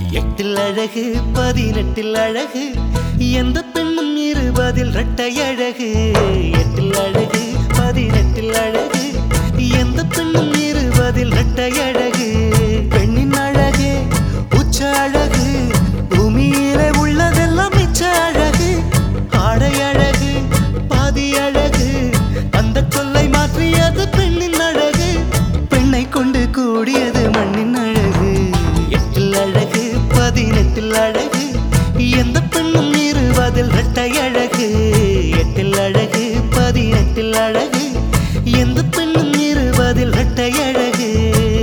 எட்டில் அழகு பதினெட்டில் அழகு எந்த பெண்ணும் இருபதில் இரட்டை அழகு எட்டில் அழகு பதினெட்டில் அழகு எந்த பெண்ணும் இருபதில் இரட்டை அழகு பெண்ணின் அழகே உச்ச அழகு பூமியிலே உள்ளதெல்லாம் மிச்ச அழகு ஆடை அழகு பாதி அழகு அந்த சொல்லை மாற்றியது பெண்ணின் அழகு பெண்ணை கொண்டு கூடியது மண்ணின் அழகு எட்டில் அழகு பதினெட்டில் அழகு எந்த பெண்ணும் இருபதில் இரட்டை அழகு எட்டில் அழகு பதினெட்டில் அழகு எந்த பெண்ணும் இருபதில் இரட்டை அழகு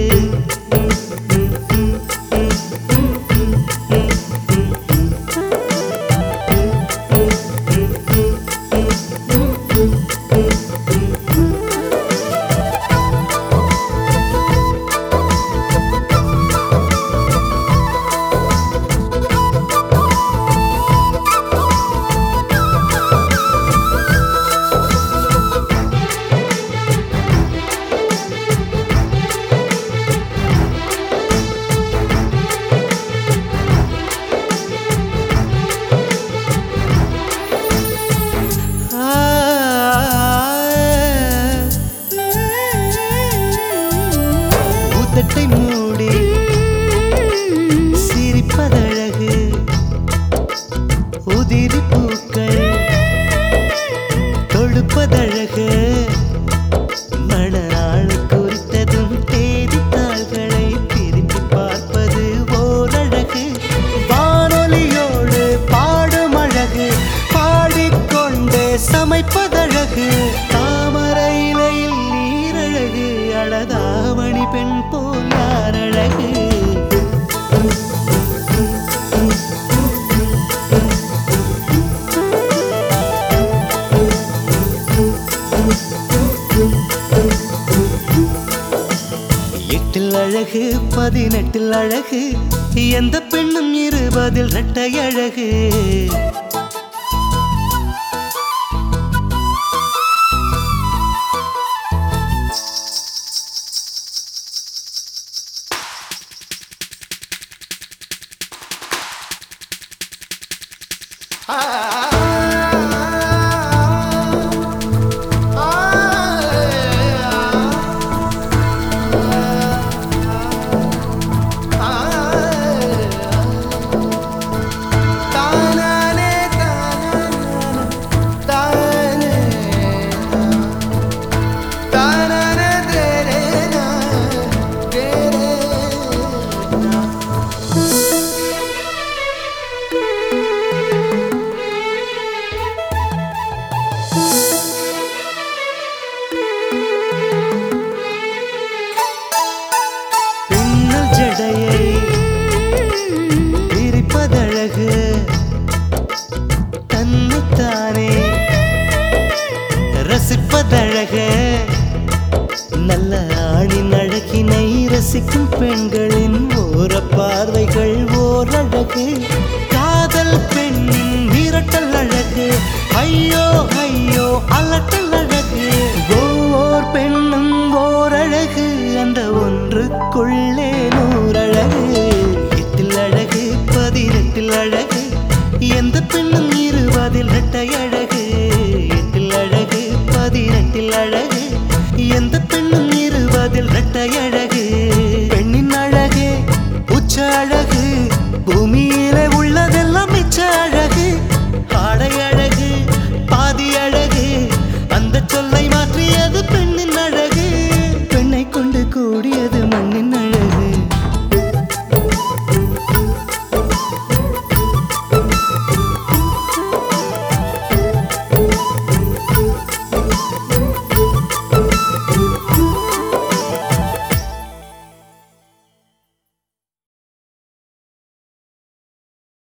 உதட்டை மூடி சிரிப்பதழகு உதிரி பூக்கள் தொடுப்பதழகு மணநாள் குறித்ததும் தேதித்தாள்களை திரும்பி பார்ப்பது ஓரழகு வானொலியோடு பாடும் அழகு பாடிக்கொண்டே சமைப்பதழகு தாமரை இலையில் நீரழகு அழகாமணி பெண் போல் யாரழகு எட்டில் அழகு பதினெட்டில் அழகு எந்த பெண்ணும் இருபதில் இரட்டை அழகு பின்னல் ஜடையை பிரிப்பதழகு தன்னைத்தானே ரசிப்பதழகு நல்ல ஆணின் அழகினை ரசிக்கும் பெண்களின் ஓர பார்வைகள் ஓரழகு காதல் பெண்ணின் மிரட்டல் அழகு ஐயோ ஐயோ அலட்டல் அழகு ஒவ்வொரு பெண்ணும் ஓரழகு அந்த ஒன்றுக்குள்ளே நூறழகு எட்டில் அழகு பதினெட்டில் அழகு எந்த பெண்ணும் இருபதில் இரட்டை அழகு எட்டில் அழகு பதினெட்டில் அழகு எந்த பெண்ணும் இருபதில் இரட்டை அழகு பெண்ணின் அழகே உச்ச அழகு பூமியிலே